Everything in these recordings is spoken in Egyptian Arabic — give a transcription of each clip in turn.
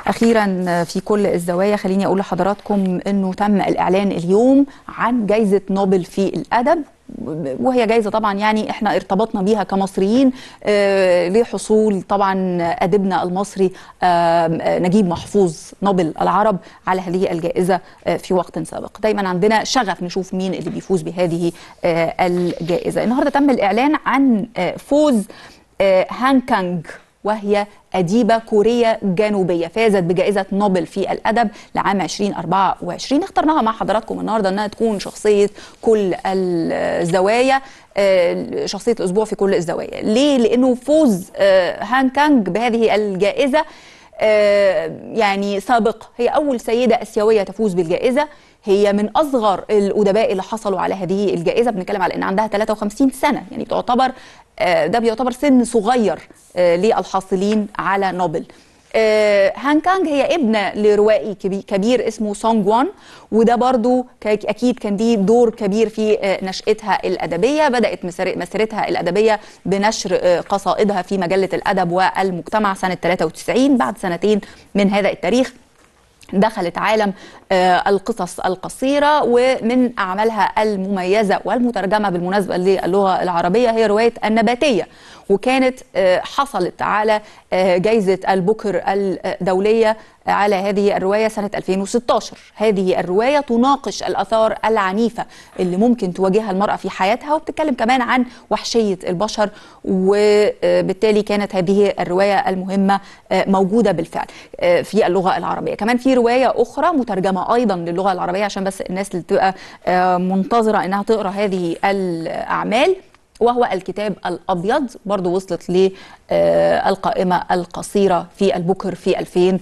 اخيرا في كل الزوايا خليني اقول لحضراتكم انه تم الاعلان اليوم عن جائزه نوبل في الادب وهي جايزه طبعا يعني احنا ارتبطنا بيها كمصريين آه لحصول طبعا اديبنا المصري آه نجيب محفوظ نوبل العرب على هذه الجائزه آه في وقت سابق دايما عندنا شغف نشوف مين اللي بيفوز بهذه آه الجائزه النهارده تم الاعلان عن آه فوز آه هان كانج وهي أديبة كورية جنوبية فازت بجائزة نوبل في الأدب لعام 2024 اخترناها مع حضراتكم النهاردة أنها تكون شخصية كل الزوايا شخصية الأسبوع في كل الزوايا ليه؟ لأنه فوز هان كانج بهذه الجائزة يعني سابق هي أول سيدة أسيوية تفوز بالجائزة هي من اصغر الادباء اللي حصلوا على هذه الجائزه بنتكلم على ان عندها 53 سنه يعني تعتبر ده بيعتبر سن صغير للحاصلين على نوبل هان كانج هي ابنة لروائي كبير اسمه سونج وان وده برضو أكيد كان ليه دور كبير في نشأتها الأدبية بدأت مسيرتها الأدبية بنشر قصائدها في مجلة الأدب والمجتمع سنة 93 بعد سنتين من هذا التاريخ دخلت عالم القصص القصيرة ومن أعمالها المميزة والمترجمة بالمناسبة للغة العربية هي رواية النباتية وكانت حصلت على جائزة البوكر الدولية على هذه الرواية سنة 2016 هذه الرواية تناقش الأثار العنيفة اللي ممكن تواجهها المرأة في حياتها وبتتكلم كمان عن وحشية البشر وبالتالي كانت هذه الرواية المهمة موجودة بالفعل في اللغة العربية كمان في رواية أخرى مترجمة أيضا للغة العربية عشان بس الناس اللي تبقى منتظرة إنها تقرأ هذه الأعمال وهو الكتاب الأبيض برضو وصلت للقائمة القصيرة في البوكر في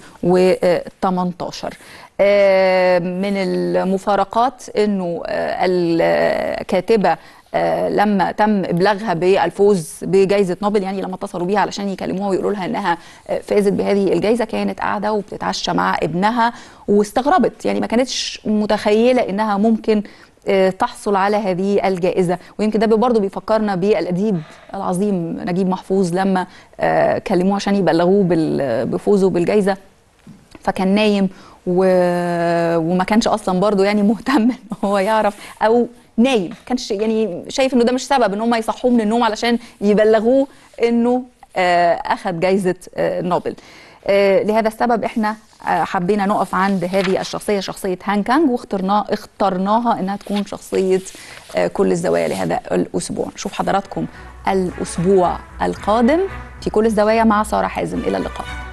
2018 من المفارقات أنه الكاتبة لما تم ابلاغها بالفوز بجائزه نوبل يعني لما اتصلوا بيها علشان يكلموها ويقولوا لها انها فازت بهذه الجائزه كانت قاعده وبتتعشى مع ابنها واستغربت يعني ما كانتش متخيله انها ممكن تحصل على هذه الجائزة ويمكن ده برضه بيفكرنا بالأديب العظيم نجيب محفوظ لما كلموه عشان يبلغوه بفوزه بالجائزة فكان نايم و... وما كانش أصلا برضه يعني مهتم إن هو يعرف أو نايم كانش يعني شايف انه ده مش سبب ان هم يصحوه من النوم علشان يبلغوه انه اخذ جائزه نوبل لهذا السبب احنا حبينا نقف عند هذه الشخصيه شخصيه هان كانج واخترناها اخترناها انها تكون شخصيه كل الزوايا لهذا الاسبوع نشوف حضراتكم الاسبوع القادم في كل الزوايا مع ساره حازم الى اللقاء